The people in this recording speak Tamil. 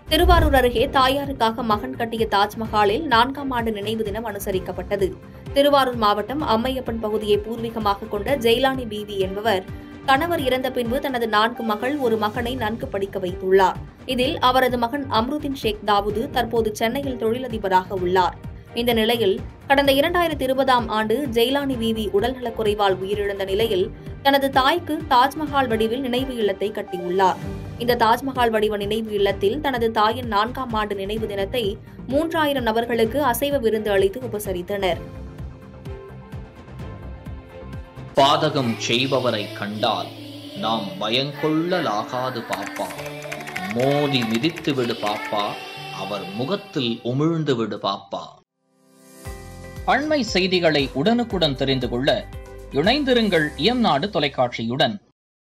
திருவாரூர் அருகே தாயாருக்காக மகன் கட்டிய தாஜ்மஹாலில் நான்காம் ஆண்டு நினைவு தினம் அனுசரிக்கப்பட்டது திருவாரூர் மாவட்டம் அம்மையப்பன் பகுதியை பூர்வீகமாக கொண்ட ஜெயிலானி பிவி என்பவர் கணவர் இறந்த பின்பு தனது நான்கு மகள் ஒரு மகனை நன்கு படிக்க வைத்துள்ளார் இதில் அவரது மகன் அம்ருதீன் ஷேக் தாவூது தற்போது சென்னையில் தொழிலதிபராக உள்ளார் இந்த நிலையில் கடந்த இரண்டாயிரத்தி இருபதாம் ஆண்டு ஜெயிலானி விவி உடல்நலக் குறைவால் உயிரிழந்த நிலையில் தனது தாய்க்கு தாஜ்மஹால் வடிவில் நினைவு இல்லத்தை கட்டியுள்ளார் இந்த தாஜ்மஹால் வடிவ நினைவு இல்லத்தில் தனது தாயின் நான்காம் ஆண்டு நினைவு தினத்தை மூன்றாயிரம் நபர்களுக்கு அசைவ விருந்து அளித்து உபசரித்தனர் பாதகம் செய்பவரை கண்டால் நாம் பயங்கொள்ளலாகாது பாப்பா மோதி மிதித்து விடு பாப்பா அவர் முகத்தில் உமிழ்ந்து விடு பாப்பா அண்மை செய்திகளை உடனுக்குடன் தெரிந்து கொள்ள இணைந்திருங்கள் இயம்நாடு தொலைக்காட்சியுடன்